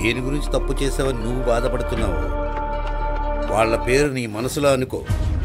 దేని గురించి తప్పు చేసావని నువ్వు బాధపడుతున్నావు వాళ్ళ పేరు నీ మనసులో అనుకో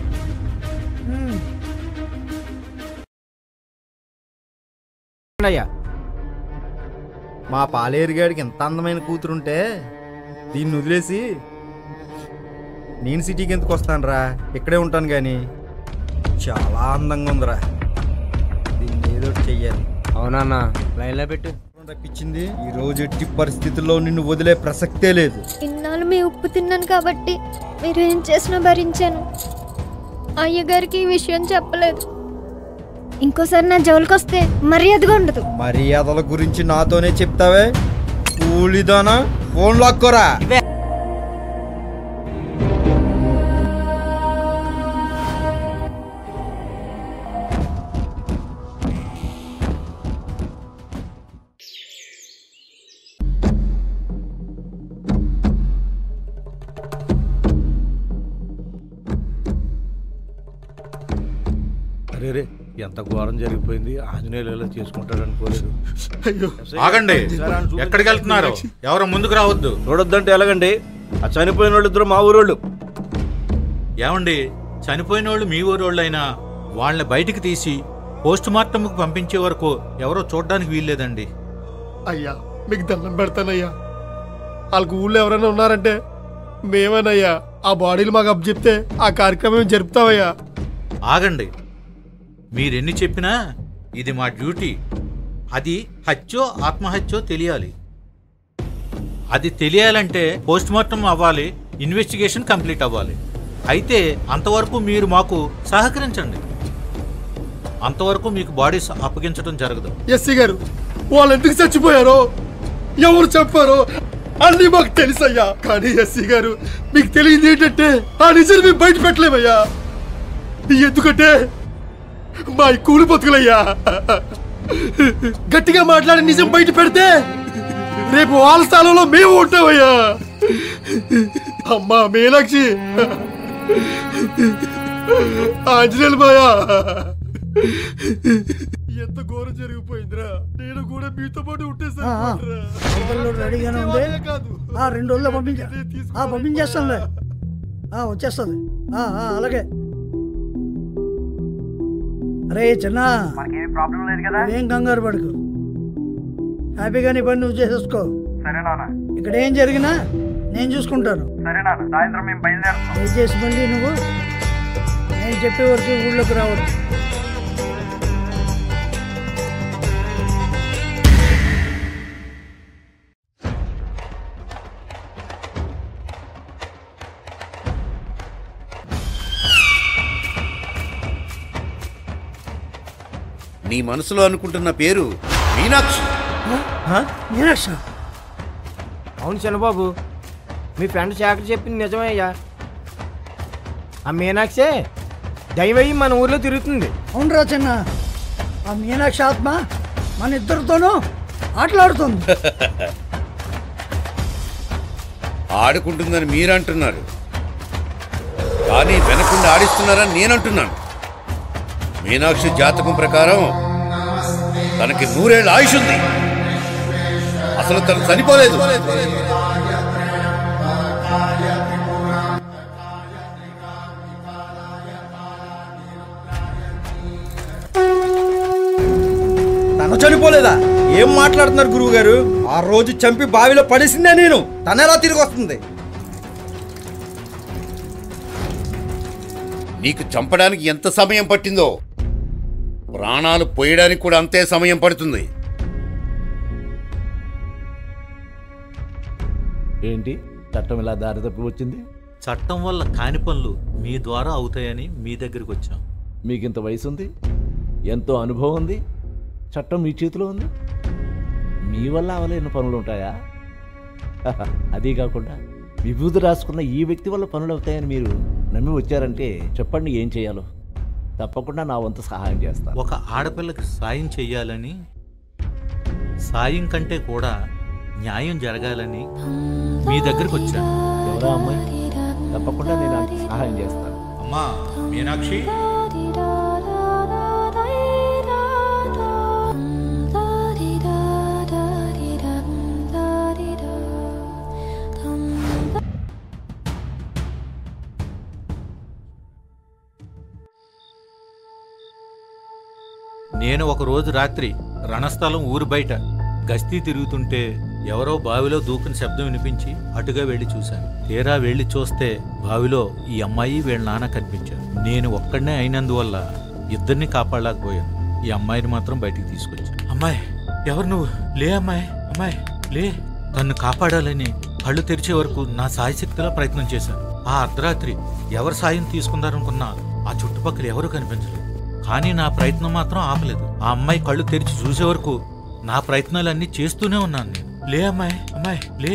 అయ్యా మా పాలేరుగాడికి ఎంత అందమైన కూతురుంటే దీన్ని వదిలేసి నేను సిటీకి ఎందుకు వస్తానురా ఇక్కడే ఉంటాను కానీ చాలా అందంగా ఉందిరా దీన్ని ఏదో ఒకటి చెయ్యాలి అవునన్నా లైన్లో పెట్టు రప్పించింది ఈ రోజు ఎట్టి పరిస్థితుల్లో నిన్ను వదిలే ప్రసక్తే లేదు ఇన్నాళ్ళు మీ ఉప్పు తిన్నాను కాబట్టి మీరు ఏం చేసినా భరించాను అయ్యగారికి ఈ విషయం చెప్పలేదు ఇంకోసారి నా జోలికి వస్తే మర్యాదగా ఉండదు మర్యాదల గురించి నాతోనే చెప్తావే కూలిదానా ఫోన్ లాక్కోరా అరే రే ఎంత ఘోరం జరిగిపోయింది ఆంజనేయులు ఎలా చేసుకుంటాడు అనుకోలేదు ఆగండి ఎక్కడికి వెళ్తున్నారు ఎవరు ముందుకు రావద్దు చూడొద్దంటే ఎలాగండి ఆ చనిపోయిన వాళ్ళు ఇద్దరు మా ఊరోళ్ళు ఏమండి చనిపోయిన వాళ్ళు మీ ఊరోళ్ళు అయినా వాళ్ళని బయటికి తీసి పోస్ట్ మార్టంకు పంపించే వరకు ఎవరో చూడడానికి వీల్లేదండి అయ్యా మీకు దండం పెడతానయ్యా వాళ్ళకు ఊళ్ళో ఎవరైనా ఉన్నారంటే మేమేనయ్యా ఆ బాడీలు మాకు అప్ చెప్తే ఆ కార్యక్రమం జరుపుతామయ్యా ఆగండి మీరెన్ని చెప్పినా ఇది మా డ్యూటీ అది హత్యో ఆత్మహత్యో తెలియాలి అది తెలియాలంటే పోస్ట్ మార్టం అవ్వాలి ఇన్వెస్టిగేషన్ కంప్లీట్ అవ్వాలి అయితే అంతవరకు మీరు మాకు సహకరించండి అంతవరకు మీకు బాడీస్ అప్పగించడం జరగదు ఎస్సీ గారు వాళ్ళు ఎందుకు చచ్చిపోయారో ఎవరు చెప్పారో అన్ని మాకు తెలుసయ్యా కానీ ఎస్సీ గారు మీకు తెలియదు ఏంటంటే ఆ నిజం మేము బయట పెట్టలేమయ్యా ఎందుకంటే మా ఈ కూలి బతుకులయ్యా గట్టిగా మాట్లాడి నిజం బయట పెడితే రేపు వాళ్ళ స్థానంలో మేము ఉంటామయ్యా అమ్మా మీనాక్షి ఆంజనేయులు మాయా ఎంత ఘోరం జరిగిపోయిందిరా నేను కూడా మీతో పాటు ఉంటే సరిపోతురా. హోటల్లో రెడీగానే ఉంది వాళ్ళే కాదు. ఆ రెండు రోజుల్లో పంపించా నేను ఆ తీసుకున్నాను. పంపించేస్తానులే ఆ వచ్చేస్తుంది ఆ, ఆ, అలాగే అరే చిన్న మనకేమి ప్రాబ్లం లేదు కదా ఏం కంగారు పడకు హ్యాపీగా నీ పని నువ్వు చేసేసుకో సరే నాన్న ఇక్కడ ఏం జరిగినా నేను చూసుకుంటాను సరే నాన్న సాయంత్రం మేము బయలుదేరుతాం దయచేసి మళ్ళీ నువ్వు నేను చెప్పే వరకు ఊళ్ళోకి రావద్దు నీ మనసులో అనుకుంటున్న పేరు మీనాక్షి మీనాక్ష అవును చిన్నబాబు మీ ఫ్రెండ్ శేఖర్ చెప్పింది నిజమే అయ్యా ఆ మీనాక్షే దయవయ్యి మన ఊర్లో తిరుగుతుంది అవునరా చిన్న ఆ మీనాక్ష ఆత్మ మన ఇద్దరితోనూ ఆటలాడుతుంది ఆడుకుంటుందని మీరంటున్నారు కానీ వెనకుండా ఆడిస్తున్నారని నేనంటున్నాను మీనాక్షి జాతకం ప్రకారం తనకి నూరేళ్ళ ఆయుష్ ఉంది అసలు తను చనిపోలేదు తను చనిపోలేదా ఏం మాట్లాడుతున్నారు గురువు గారు ఆ రోజు చంపి బావిలో పడేసిందే నేను తన ఎలా తిరిగి వస్తుంది నీకు చంపడానికి ఎంత సమయం పట్టిందో ప్రాణాలు పోయడానికి కూడా అంతే సమయం పడుతుంది ఏంటి చట్టం ఇలా దారి తప్పి వచ్చింది చట్టం వల్ల కాని పనులు మీ ద్వారా అవుతాయని మీ దగ్గరికి వచ్చాం మీకు ఇంత వయసు ఉంది ఎంతో అనుభవం ఉంది చట్టం మీ చేతిలో ఉంది మీ వల్ల అవలేని పనులు ఉంటాయా అదీ కాకుండా విభూతి రాసుకున్న ఈ వ్యక్తి వల్ల పనులు అవుతాయని మీరు నమ్మి వచ్చారంటే చెప్పండి ఏం చేయాలో తప్పకుండా నా వంతు సహాయం చేస్తాను ఒక ఆడపిల్లకి సాయం చెయ్యాలని సాయం కంటే కూడా న్యాయం జరగాలని మీ దగ్గరికి వచ్చాను ఎవరా అమ్మాయి తప్పకుండా నేను ఆమెకి సహాయం చేస్తాను అమ్మా మీనాక్షి నేను ఒక రోజు రాత్రి రణస్థలం ఊరు బయట గస్తీ తిరుగుతుంటే ఎవరో బావిలో దూకిన శబ్దం వినిపించి అటుగా వెళ్లి చూశాను తీరా వెళ్లి చూస్తే బావిలో ఈ అమ్మాయి వీళ్ళ నాన్న కనిపించారు నేను ఒక్కడనే అయినందువల్ల ఇద్దరిని కాపాడలేకపోయాను ఈ అమ్మాయిని మాత్రం బయటికి తీసుకొచ్చాను అమ్మాయి ఎవరు నువ్వు లే అమ్మాయి అమ్మాయి లే తన్ను కాపాడాలని కళ్ళు తెరిచే వరకు నా సాయశక్తిలో ప్రయత్నం చేశాను ఆ అర్ధరాత్రి ఎవరు సాయం తీసుకుందారనుకున్నా ఆ చుట్టుపక్కల ఎవరు కనిపించలేదు కానీ నా ప్రయత్నం మాత్రం ఆపలేదు ఆ అమ్మాయి కళ్ళు తెరిచి చూసే వరకు నా ప్రయత్నాలన్నీ చేస్తూనే ఉన్నాను నేను లే అమ్మాయి అమ్మాయి లే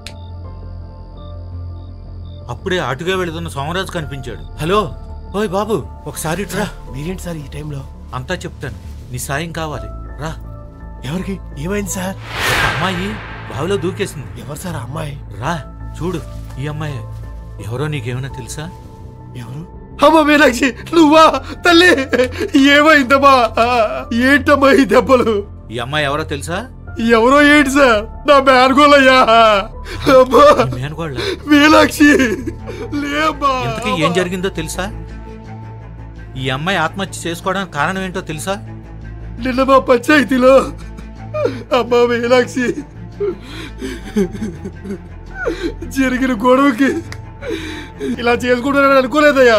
అప్పుడే అటుగా వెళుతున్న సోమరాజు కనిపించాడు హలో ఓయ్ బాబు ఒకసారి ఇటు రా మీరేంటి సార్ ఈ టైంలో అంతా చెప్తాను నీ సాయం కావాలి రా ఎవరికి ఏమైంది సార్ ఒక అమ్మాయి బావిలో దూకేసింది ఎవరు సార్ ఆ అమ్మాయి రా చూడు ఈ అమ్మాయి ఎవరో నీకేమైనా తెలుసా ఎవరు అమ్మ మీనాక్షి నువ్వా తల్లి ఏమైందమ్మా ఏంటమ్మా ఈ దెబ్బలు ఈ అమ్మాయి ఎవరో తెలుసా ఎవరో ఏంటి సార్ నా మేనగోలయ్యా అమ్మా నీ మేనగోళ్ళ మీనాక్షి లేమ్మా ఇంతకీ ఏం జరిగిందో తెలుసా ఈ అమ్మాయి ఆత్మహత్య చేసుకోవడానికి కారణం ఏంటో తెలుసా నిన్న మా పంచాయతీలో అమ్మా మీనాక్షి జరిగిన గొడవకి ఇలా చేసుకుంటానని అనుకోలేదయ్యా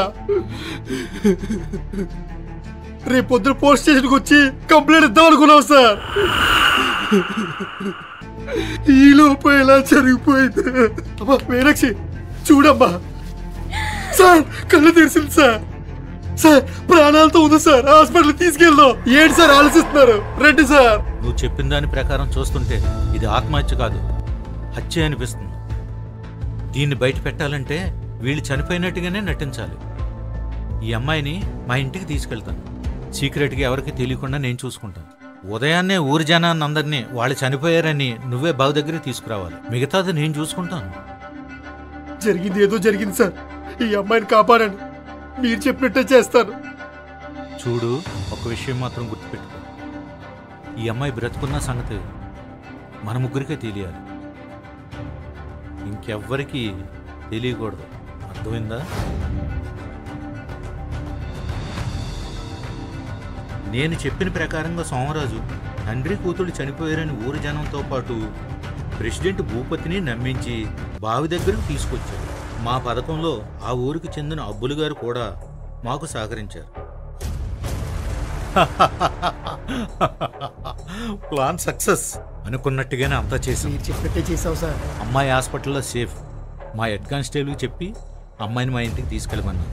రేపు పొద్దున పోలీస్ స్టేషన్కి వచ్చి కంప్లైంట్ ఇద్దాం అనుకున్నాం సార్ ఈ లోపు ఎలా జరిగిపోయింది అమ్మా మీనాక్షి చూడమ్మా సార్ కళ్ళు తెరిసింది సార్ సార్ ప్రాణాలతో ఉంది సార్ హాస్పిటల్ తీసుకెళ్దాం ఏంటి సార్ ఆలోచిస్తున్నారు రండి సార్ నువ్వు చెప్పిన దాని ప్రకారం చూస్తుంటే ఇది ఆత్మహత్య కాదు హత్య అనిపిస్తుంది దీన్ని బయట పెట్టాలంటే వీళ్ళు చనిపోయినట్టుగానే నటించాలి ఈ అమ్మాయిని మా ఇంటికి తీసుకెళ్తాను సీక్రెట్గా ఎవరికి తెలియకుండా నేను చూసుకుంటాను ఉదయాన్నే ఊరి జనాన్ని అందరినీ వాళ్ళు చనిపోయారని నువ్వే బావి దగ్గరికి తీసుకురావాలి మిగతాది నేను చూసుకుంటాను జరిగింది ఏదో జరిగింది సార్ ఈ అమ్మాయిని కాపాడండి మీరు చెప్పినట్టే చేస్తాను చూడు ఒక విషయం మాత్రం గుర్తుపెట్టుకో ఈ అమ్మాయి బ్రతుకున్న సంగతి మన ముగ్గురికే తెలియాలి ఇంకెవ్వరికి తెలియకూడదు అర్థమైందా నేను చెప్పిన ప్రకారంగా సోమరాజు తండ్రి కూతురు చనిపోయారని ఊరి జనంతో పాటు ప్రెసిడెంట్ భూపతిని నమ్మించి బావి దగ్గరకు తీసుకొచ్చాడు మా పథకంలో ఆ ఊరికి చెందిన అబ్బులు గారు కూడా మాకు సహకరించారు ప్లాన్ సక్సెస్ అనుకున్నట్టుగానే అంతా చేసాం మీరు చెప్పినట్టే చేసావు సార్ అమ్మాయి హాస్పిటల్లో సేఫ్ మా హెడ్ కానిస్టేబుల్కి చెప్పి అమ్మాయిని మా ఇంటికి తీసుకెళ్ళమన్నాను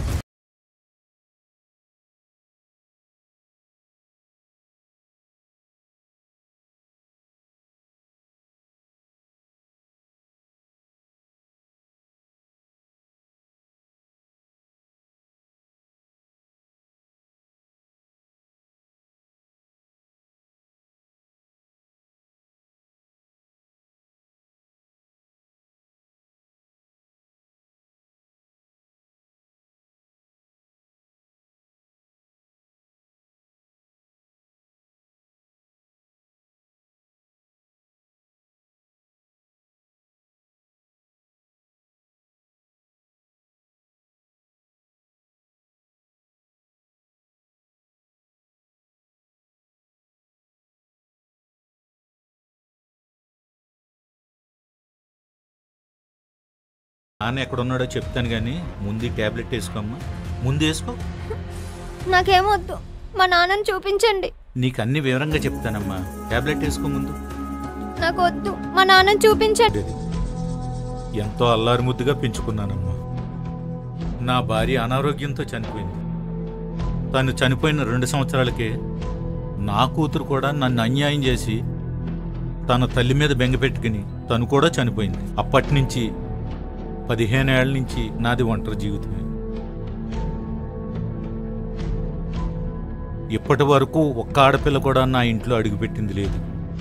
నాన్న ఎక్కడున్నాడో చెప్తాను కానీ ముందు ట్యాబ్లెట్ వేసుకోమ్మా ముందు వేసుకో నాకేమొద్దు మా నాన్నని చూపించండి నీకు అన్ని వివరంగా చెప్తానమ్మా ట్యాబ్లెట్ వేసుకో ముందు నాకు వద్దు మా నాన్నని చూపించండి ఎంతో అల్లారు ముద్దుగా పెంచుకున్నానమ్మా నా భార్య అనారోగ్యంతో చనిపోయింది తను చనిపోయిన రెండు సంవత్సరాలకే నా కూతురు కూడా నన్ను అన్యాయం చేసి తన తల్లి మీద బెంగ పెట్టుకుని తను కూడా చనిపోయింది అప్పటి నుంచి పదిహేను ఏళ్ల నుంచి నాది ఒంటరి జీవితమే ఇప్పటి వరకు ఒక్క ఆడపిల్ల కూడా నా ఇంట్లో అడుగుపెట్టింది లేదు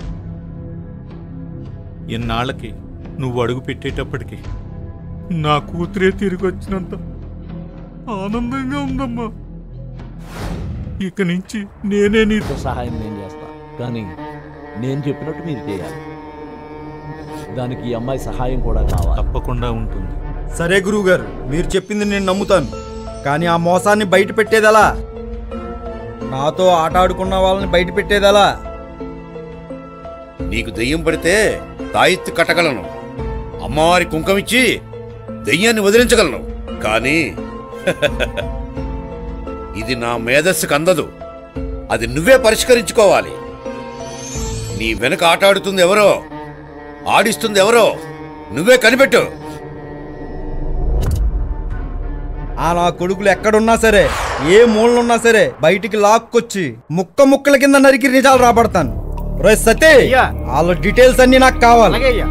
ఇన్నాళ్ళకి నువ్వు అడుగు పెట్టేటప్పటికి నా కూతురే తిరిగి వచ్చినంత ఆనందంగా ఉందమ్మా ఇక నుంచి నేనే నీ ఎంతో సహాయం నేను చేస్తా కానీ నేను చెప్పినట్టు మీరు చేయాలి దానికి ఈ అమ్మాయి సహాయం కూడా కావాలి తప్పకుండా ఉంటుంది సరే గురువుగారు మీరు చెప్పింది నేను నమ్ముతాను కానీ ఆ మోసాన్ని బయట పెట్టేది ఎలా నాతో ఆట ఆడుకున్న వాళ్ళని బయట పెట్టేది ఎలా నీకు దెయ్యం పడితే తాయెత్తు కట్టగలను అమ్మవారి కుంకమిచ్చి దెయ్యాన్ని వదిలించగలను కానీ ఇది నా మేధస్సుకు అందదు అది నువ్వే పరిష్కరించుకోవాలి నీ వెనక ఆట ఆడుతుంది ఎవరో ఆడిస్తుంది ఎవరో నువ్వే కనిపెట్టు ఆ నా కొడుకులు ఎక్కడున్నా సరే ఏ మూలనున్నా సరే బయటికి లాక్కొచ్చి ముక్క ముక్కల కింద నరికి నిజాలు రాబడతాను రే సతే అయ్యా. వాళ్ళ డీటెయిల్స్ అన్ని నాకు కావాలి అలాగే అయ్యా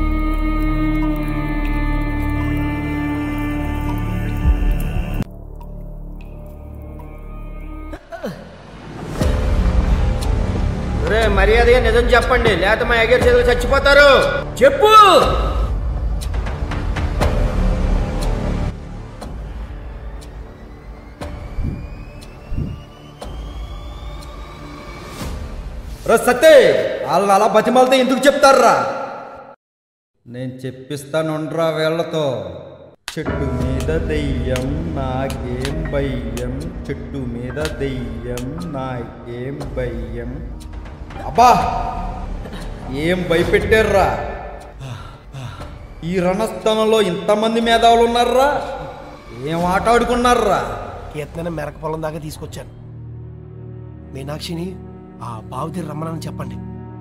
రే మర్యాదగా నిజం చెప్పండి లేకపోతే మా ఎగర్ చేతులు చచ్చిపోతారు చెప్పు రే సతే వాళ్ళని అలా బతిమాలతో ఎందుకు చెప్తారా నేను చెప్పిస్తానుండ్రా వీళ్ళతో చెట్టు మీద దెయ్యం నాకేం భయం చెట్టు మీద దెయ్యం నాకేం భయం అబ్బా ఏం భయపెట్టారురా ఈ రణస్థానంలో ఇంతమంది మేధావులు ఉన్నారా ఏం ఆట ఆడుకున్నారా కీర్తన మెరక పొలం దాకా తీసుకొచ్చాను మీనాక్షిని ఆ బావుతీరు రమ్మనని చెప్పండి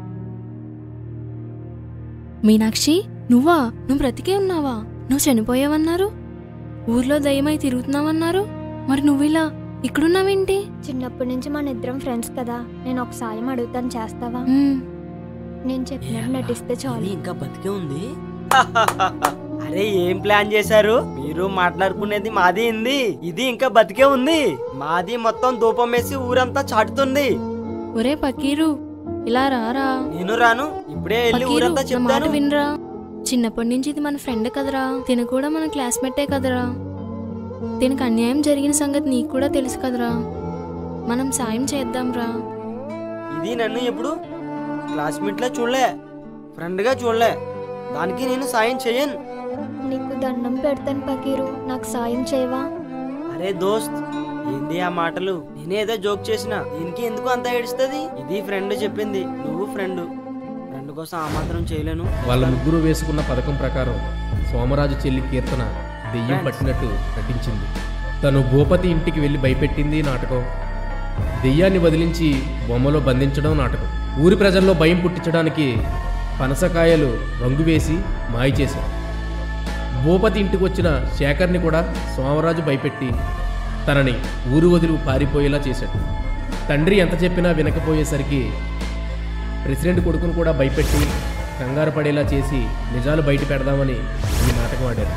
మీనాక్షి నువ్వా నువ్వు బ్రతికే ఉన్నావా నువ్వు చనిపోయావన్నారు ఊర్లో దయ్యమై తిరుగుతున్నావన్నారు మరి నువ్విలా ఇక్కడున్నావేంటి చిన్నప్పటి నుంచి మన ఇద్దరం ఫ్రెండ్స్ కదా నేను ఒక సాయం అడుగుతాను చేస్తావా మ్మ్. నేను చెప్పినట్టు నటిస్తే చాలు ఇంకా బతికే ఉంది అరే ఏం ప్లాన్ చేశారు మీరు మాట్లాడుకునేది మాది ఉంది ఇది ఇంకా బతికే ఉంది మాది మొత్తం ధూపం వేసి ఊరంతా చాటుతుంది ఒరే పకీరు ఇలా రారా నేను రాను ఇప్పుడే వెళ్ళి పకీరు, ఊరంతా నా మాట చెప్తాను వినరా చిన్నప్పటి నుంచి ఇది మన ఫ్రెండ్ కదరా తిన కూడా మన క్లాస్మేటే కదరా దీనికి అన్యాయం జరిగిన సంగతి నీకు కూడా తెలుసు కదరా మనం సాయం చేద్దాంరా ఇది నన్ను ఎప్పుడు క్లాస్మేట్ లా చూడలే ఫ్రెండ్ గా చూడలే దానికి నేను సాయం చేయను నీకు దండం పెడతాను పకీరు నాకు సాయం చేయవా అరే దోస్త్ ఏంది ఆ మాటలు నేనేదో జోక్ చేసిన దీనికి ఎందుకు అంత ఏడుస్తుంది ఇది ఫ్రెండ్ చెప్పింది నువ్వు ఫ్రెండ్ ఫ్రెండ్ కోసం ఆ మాత్రం చేయలేను వాళ్ళ ముగ్గురు వేసుకున్న పథకం ప్రకారం సోమరాజు చెల్లి కీర్తన దెయ్యం పట్టినట్టు నటించింది తను భూపతి ఇంటికి వెళ్ళి భయపెట్టింది నాటకం దెయ్యాన్ని వదిలించి బొమ్మలో బంధించడం నాటకం ఊరి ప్రజల్లో భయం పుట్టించడానికి పనసకాయలు రంగు వేసి మాయ చేశారు భూపతి ఇంటికి వచ్చిన శేఖర్ని కూడా సోమరాజు భయపెట్టి తనని ఊరు వదిలి పారిపోయేలా చేశాడు తండ్రి ఎంత చెప్పినా వినకపోయేసరికి ప్రెసిడెంట్ కొడుకును కూడా భయపెట్టి కంగారు పడేలా చేసి నిజాలు బయట పెడదామని ఈ నాటకం ఆడారు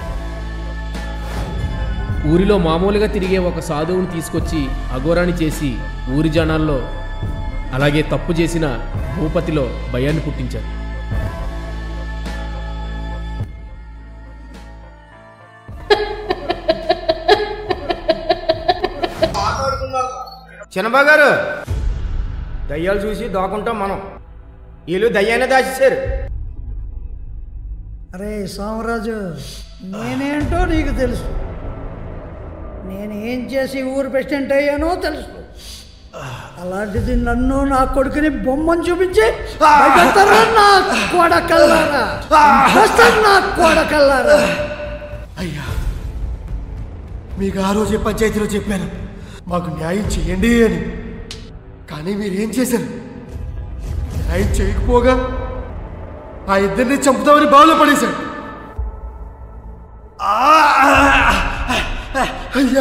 ఊరిలో మామూలుగా తిరిగే ఒక సాధువుని తీసుకొచ్చి అఘోరాని చేసి ఊరి జనాల్లో అలాగే తప్పు చేసిన భూపతిలో భయాన్ని పుట్టించారు చిన్నబా గారు దయ్యాలు చూసి దాక్కుంటాం మనం వీళ్ళు దయ్యాన్ని దాచేశారు అరే సోమరాజు నేనేంటో నీకు తెలుసు నేను ఏం చేసి ఊరు ప్రెసిడెంట్ అయ్యానో తెలుసు అలాంటిది నన్ను నా కొడుకుని బొమ్మను చూపించి భయపెడతారా నా కొడకల్లారా చంపేస్తారు నా కొడకల్లారా అయ్యా మీకు ఆ రోజే పంచాయతీలో చెప్పాను మాకు న్యాయం చేయండి అని కానీ మీరేం చేశారు న్యాయం చేయకపోగా ఆ ఇద్దరిని చంపుతామని బావిలో పడేశాడు ఆ! అయ్యా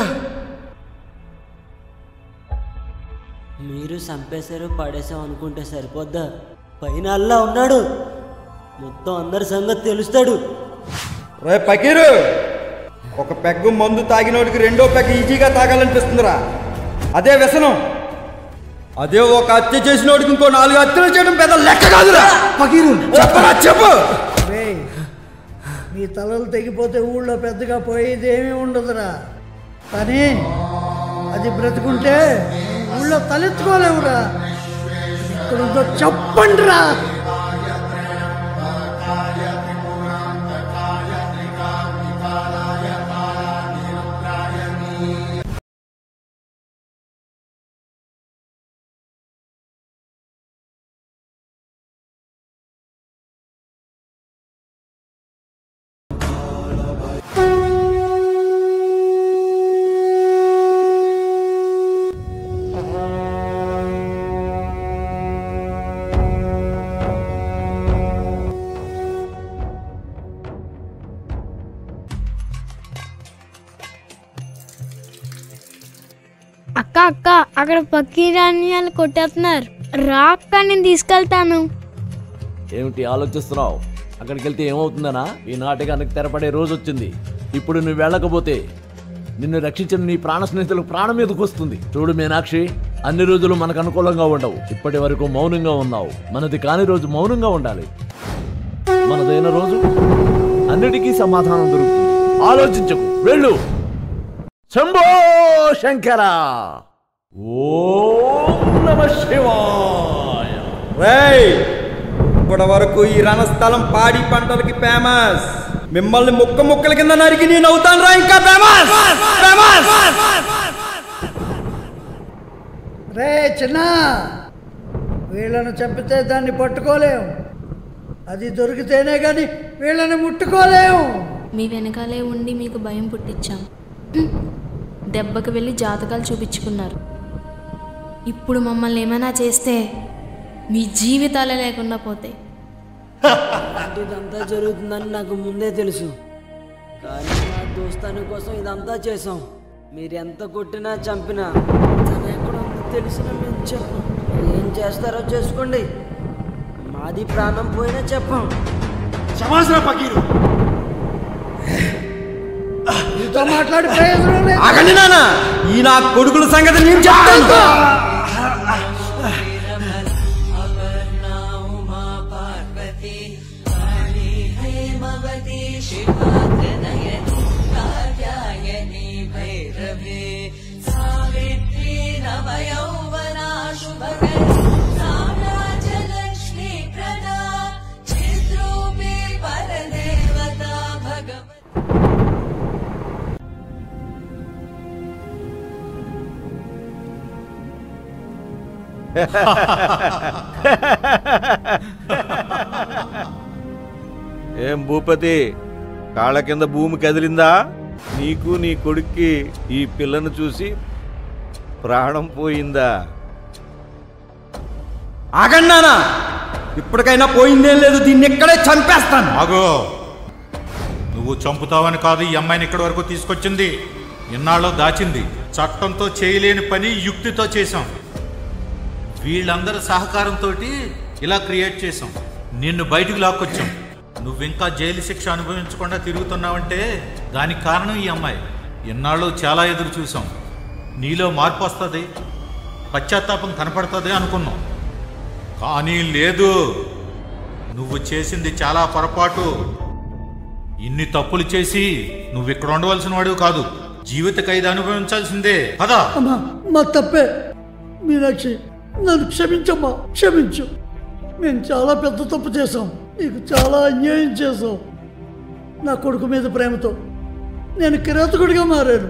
మీరు చంపేశారు పడేసాం అనుకుంటే సరిపోద్దా పైన అల్లా ఉన్నాడు మొత్తం అందరి సంగతి తెలుస్తాడు రే పకీరు ఒక పెగ్గు మందు తాగినోడికి రెండో పెగ్ ఈజీగా తాగాలనిపిస్తుందిరా అదే వ్యసనం అదే ఒక హత్య చేసినోడికి ఇంకో నాలుగు హత్యలు చేయడం పెద్ద లెక్క కాదురా పకీరు చెప్పరా చెప్పు రేయ్, మీ తలలు తెగిపోతే ఊళ్ళో పెద్దగా పోయేది ఏమీ ఉండదురా కానీ అది బ్రతుకుంటే ఊళ్ళో తలెత్తుకోలేవురా ఇక్కడుందో చెప్పండి రా అక్క అక్క అక్కడ పక్కీరాని వాళ్ళు కొట్టేస్తున్నారు రా అక్క నేను తీసుకెళ్తాను ఏమిటి ఆలోచిస్తున్నావు అక్కడికి వెళ్తే ఏమవుతుందనా ఈ నాటకానికి తెరపడే రోజు వచ్చింది ఇప్పుడు నువ్వు వెళ్ళకపోతే నిన్ను రక్షించిన నీ ప్రాణ స్నేహితులకు ప్రాణం మీదకు వస్తుంది చూడు మీనాక్షి అన్ని రోజులు మనకు అనుకూలంగా ఉండవు ఇప్పటి వరకు మౌనంగా ఉన్నావు మనది కాని రోజు మౌనంగా ఉండాలి మనదైన రోజు అన్నిటికీ సమాధానం దొరుకుతుంది ఆలోచించకు వెళ్ళు శంభో శంకర ఓం నమ శివాయ రేయ్ ఇప్పటి వరకు ఈ రణస్థలం పాడి పంటలకి ఫేమస్ మిమ్మల్ని ముక్క ముక్కల కింద నరికి నేను అవుతాను రా ఇంకా ఫేమస్ ఫేమస్ రే చిన్న వీళ్ళను చంపితే దాన్ని పట్టుకోలేం అది దొరికితేనే కానీ వీళ్ళని ముట్టుకోలేం మీ వెనకాలే ఉండి మీకు భయం పుట్టించాం దెబ్బకి వెళ్ళి జాతకాలు చూపించుకున్నారు ఇప్పుడు మమ్మల్ని ఏమైనా చేస్తే మీ జీవితాలే లేకుండా పోతాయి అంటే ఇదంతా జరుగుతుందని నాకు ముందే తెలుసు కానీ నా దోస్తాని కోసం ఇదంతా చేసాం మీరు ఎంత కొట్టినా చంపినా తను ఎక్కడ ఉందో తెలిసిన మేము చెప్పం ఏం చేస్తారో చేసుకోండి మాది ప్రాణం పోయినా చెప్పం క్షమాసన పకీరు నీతో మాట్లాడి ప్రయోజనం లేదు ఆగండి నాన్న ఈ నా కొడుకుల సంగతి నేను చెప్తాను ఏం భూపతి కాళ్ళ కింద భూమి కదిలిందా నీకు నీ కొడుక్కి ఈ పిల్లను చూసి ప్రాణం పోయిందా ఆగండి నాన్న ఇప్పటికైనా పోయిందేం లేదు దీన్ని ఇక్కడే చంపేస్తాను ఆగో నువ్వు చంపుతావని కాదు ఈ అమ్మాయిని ఇక్కడి వరకు తీసుకొచ్చింది ఇన్నాళ్ళు దాచింది చట్టంతో చేయలేని పని యుక్తితో చేశాం వీళ్ళందరి సహకారంతో ఇలా క్రియేట్ చేశాం నిన్ను బయటికి లాక్కొచ్చాం నువ్వింకా జైలు శిక్ష అనుభవించకుండా తిరుగుతున్నావంటే దానికి కారణం ఈ అమ్మాయి ఇన్నాళ్ళు చాలా ఎదురు చూసాం నీలో మార్పు వస్తుంది పశ్చాత్తాపం కనపడుతుంది అనుకున్నాం కానీ లేదు నువ్వు చేసింది చాలా పొరపాటు ఇన్ని తప్పులు చేసి నువ్వు ఇక్కడ ఉండవలసిన వాడివి కాదు జీవిత ఖైదు అనుభవించాల్సిందే పదా అమ్మా మా తప్పే మీనాక్షి నన్ను క్షమించమ్మా క్షమించు మేము చాలా పెద్ద తప్పు చేశాం నీకు చాలా అన్యాయం చేశాం నా కొడుకు మీద ప్రేమతో నేను కిరాతకుడిగా మారాను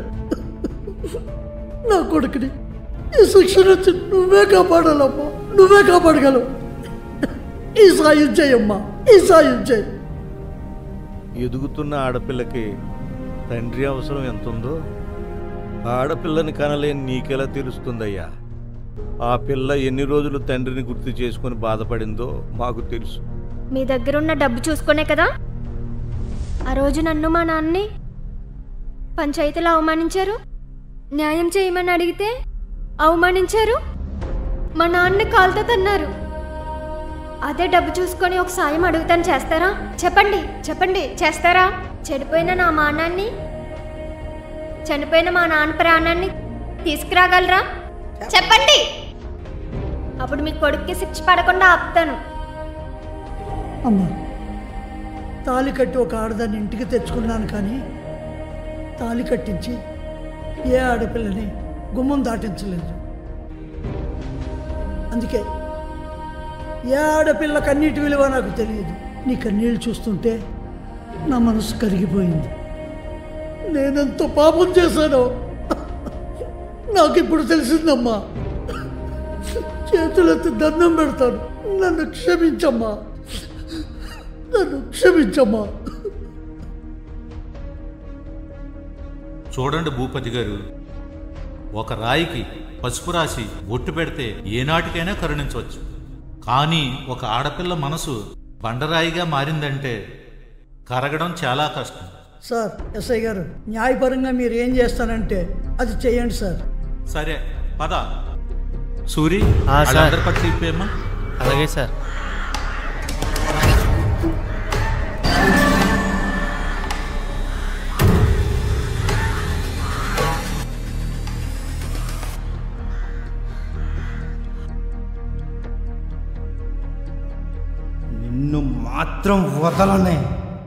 నా కొడుకుని ఈ శిక్ష నుంచి నువ్వే కాపాడాలమ్మా నువ్వే కాపాడగలవు ఈ సాయం చేయమ్మా ఈ సాయం చేయి ఎదుగుతున్న ఆడపిల్లకి తండ్రి అవసరం ఎంతుందో ఆడపిల్లని కనలేని నీకెలా తెలుస్తుందయ్యా ఆ పిల్ల ఎన్ని రోజులు తండ్రిని గుర్తు చేసుకుని బాధపడిందో మాకు తెలుసు మీ దగ్గర ఉన్న డబ్బు చూసుకునే కదా ఆ రోజు నన్ను మా నాన్నని పంచాయతీలో అవమానించారు న్యాయం చేయమని అడిగితే అవమానించారు మా నాన్నని కాలుతో తన్నారు అదే డబ్బు చూసుకొని ఒక సాయం అడుగుతాను చేస్తారా చెప్పండి చెప్పండి చేస్తారా చెడిపోయిన నా మానాన్ని చనిపోయిన మా నాన్న ప్రాణాన్ని తీసుకురాగలరా చెప్పండి అప్పుడు మీ కొడుక్కి శిక్ష పడకుండా ఆపుతాను అమ్మా తాలి కట్టి ఒక ఆడదాన్ని ఇంటికి తెచ్చుకున్నాను కానీ తాలి కట్టించి ఏ ఆడపిల్లని గుమ్మం దాటించలేదు అందుకే ఏ ఆడపిల్ల కన్నీటి విలువ నాకు తెలియదు నీ కన్నీళ్ళు చూస్తుంటే నా మనసు కరిగిపోయింది నేనెంత పాపం చేశానో నాకు ఇప్పుడు తెలిసిందమ్మా చేతులెత్తి దండం పెడతాను నన్ను క్షమించమ్మా నన్ను క్షమించమ్మా చూడండి భూపతి గారు ఒక రాయికి పసుపు రాసి ఒట్టు పెడితే ఏనాటికైనా కరుణించవచ్చు కానీ ఒక ఆడపిల్ల మనసు బండరాయిగా మారిందంటే కరగడం చాలా కష్టం సార్ ఎస్ఐ గారు న్యాయపరంగా మీరు ఏం చేస్తానంటే అది చేయండి సార్ సరే పద సూరి ఆ, సార్. వాళ్ళందరి పట్ల ఇప్పేమ్మా అలాగే సార్ నిన్ను మాత్రం వదలనే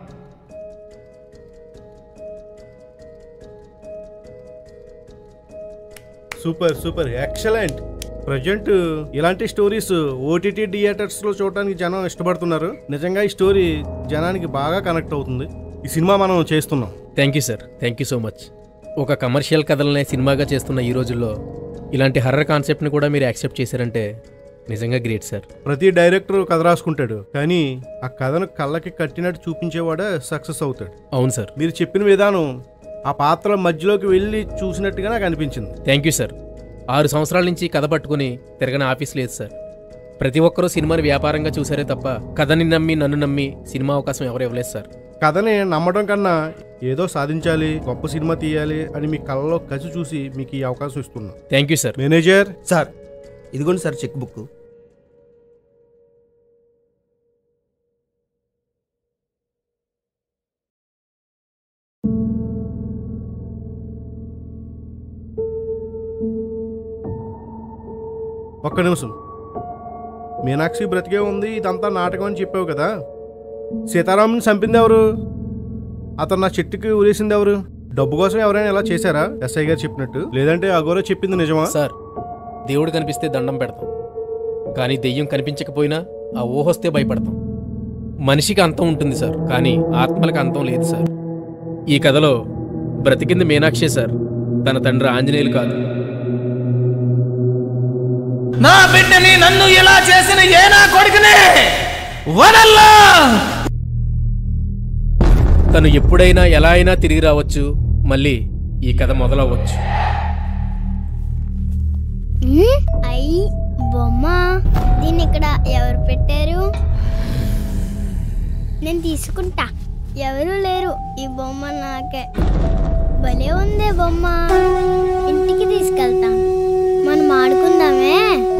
సూపర్ సూపర్ ఎక్సలెంట్ ప్రజెంట్ ఇలాంటి స్టోరీస్ ఓటీటీ థియేటర్స్లో చూడడానికి జనం ఇష్టపడుతున్నారు నిజంగా ఈ స్టోరీ జనానికి బాగా కనెక్ట్ అవుతుంది ఈ సినిమా మనం చేస్తున్నాం thank you sir thank you so much ఒక కమర్షియల్ కథలనే సినిమాగా చేస్తున్న ఈ రోజుల్లో ఇలాంటి హర్రర్ కాన్సెప్ట్ని కూడా మీరు యాక్సెప్ట్ చేశారంటే నిజంగా గ్రేట్ సార్ ప్రతి డైరెక్టర్ కథ రాసుకుంటాడు కానీ ఆ కథను కళ్ళకి కట్టినట్టు చూపించేవాడే సక్సెస్ అవుతాడు అవును సార్ మీరు చెప్పిన విధానం ఆ పాత్ర మధ్యలోకి వెళ్ళి చూసినట్టుగా నాకు అనిపించింది థ్యాంక్ యూ సార్ ఆరు సంవత్సరాల నుంచి కథ పట్టుకుని తిరగని ఆఫీస్ లేదు సార్ ప్రతి ఒక్కరూ సినిమాని వ్యాపారంగా చూసారే తప్ప కథని నమ్మి నన్ను నమ్మి సినిమా అవకాశం ఎవరు ఇవ్వలేదు సార్ కథని నమ్మడం కన్నా ఏదో సాధించాలి గొప్ప సినిమా తీయాలి అని మీ కళ్ళలో కసి చూసి మీకు ఈ అవకాశం ఇస్తున్నా thank you sir manager sir ఇదిగోండి సార్ చెక్ బుక్ ఒక్క నిమిషం మీనాక్షి బ్రతికే ఉంది ఇదంతా నాటకం అని చెప్పావు కదా సీతారాముని చంపింది ఎవరు అతను నా చెట్టుకి ఉరేసింది ఎవరు డబ్బు కోసం ఎవరైనా ఇలా చేశారా ఎస్ఐ గారు చెప్పినట్టు లేదంటే అగోరా చెప్పింది నిజమా సార్ దేవుడు కనిపిస్తే దండం పెడతాం కానీ దెయ్యం కనిపించకపోయినా ఆ ఊహొస్తే భయపడతాం మనిషికి అంతం ఉంటుంది సార్ కానీ ఆత్మలకు అంతం లేదు సార్ ఈ కథలో బ్రతికింది మీనాక్షే సార్ తన తండ్రి ఆంజనేయులు కాదు నా బిడ్డని నన్ను ఇలా చేసిన ఏ నా కొడుకునే వదల్లా తను ఎప్పుడైనా ఎలా అయినా తిరిగి రావచ్చు మళ్ళీ ఈ కథ మొదలవ్వచ్చు ఉమ్, అయ్యి బొమ్మ దీన్ని ఇక్కడ ఎవరు పెట్టారు నేను తీసుకుంటా ఎవరు లేరు ఈ బొమ్మ నాకే భలే ఉందే బొమ్మ ఇంటికి తీసుకెళ్తాం మనం ఆడుకుందామే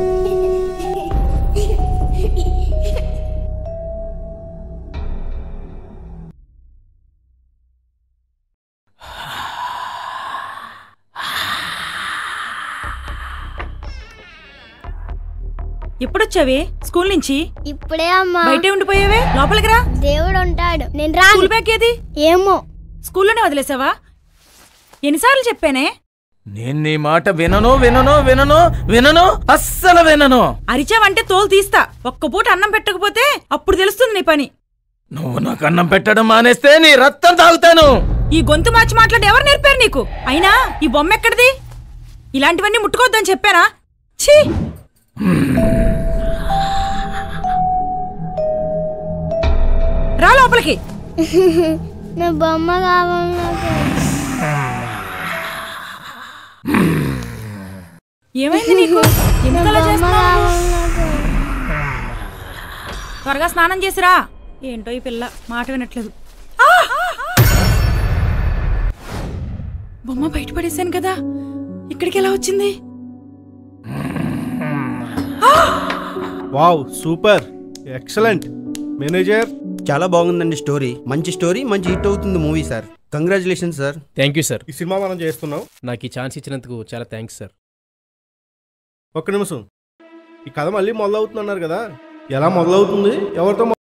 ఎప్పుడొచ్చావే స్కూల్ నుంచి ఇప్పుడే అమ్మా బయటే ఉండిపోయావే లోపలికి రా దేవుడు ఉంటాడు నేను రా స్కూల్ బ్యాగ్ ఏది ఏమో స్కూల్లోనే వదిలేసావా ఎన్నిసార్లు చెప్పానే నేను నీ మాట వినను వినను వినను వినను అస్సలు వినను అరిచావంటే తోలు తీస్తా ఒక్క పూట అన్నం పెట్టకపోతే అప్పుడు తెలుస్తుంది నీ పని నువ్వు నాకు అన్నం పెట్టడం మానేస్తే నీ రక్తం తాగుతాను ఈ గొంతు మార్చి మాట్లాడి ఎవరు నేర్పారు నీకు అయినా ఈ బొమ్మ ఎక్కడిది ఇలాంటివన్నీ ముట్టుకోవద్దని చెప్పానా ఛీ రా లోపలికి నా బొమ్మ కావాలి నాకు ఏమైంది నీకు ఎందుకు అలా నా బొమ్మ చేస్తున్నావు? కావాలి నాకు త్వరగా స్నానం చేసిరా ఏంటో ఈ పిల్ల మాట వినట్లేదు బొమ్మ బయటపడేశాను కదా ఇక్కడికి ఎలా వచ్చింది వావ్ సూపర్ ఎక్సలెంట్ మేనేజర్ చాలా బాగుందండి స్టోరీ మంచి స్టోరీ మంచి హిట్ అవుతుంది movie sir congratulation sir thank you sir ఈ సినిమా మనం చేస్తున్నాం నాకు ఈ ఛాన్స్ ఇచ్చినందుకు చాలా థ్యాంక్స్ సార్ ఒక్క నిమిషం ఈ కథ మళ్ళీ మొదలవుతుంది అన్నారు కదా ఎలా మొదలవుతుంది ఎవరితో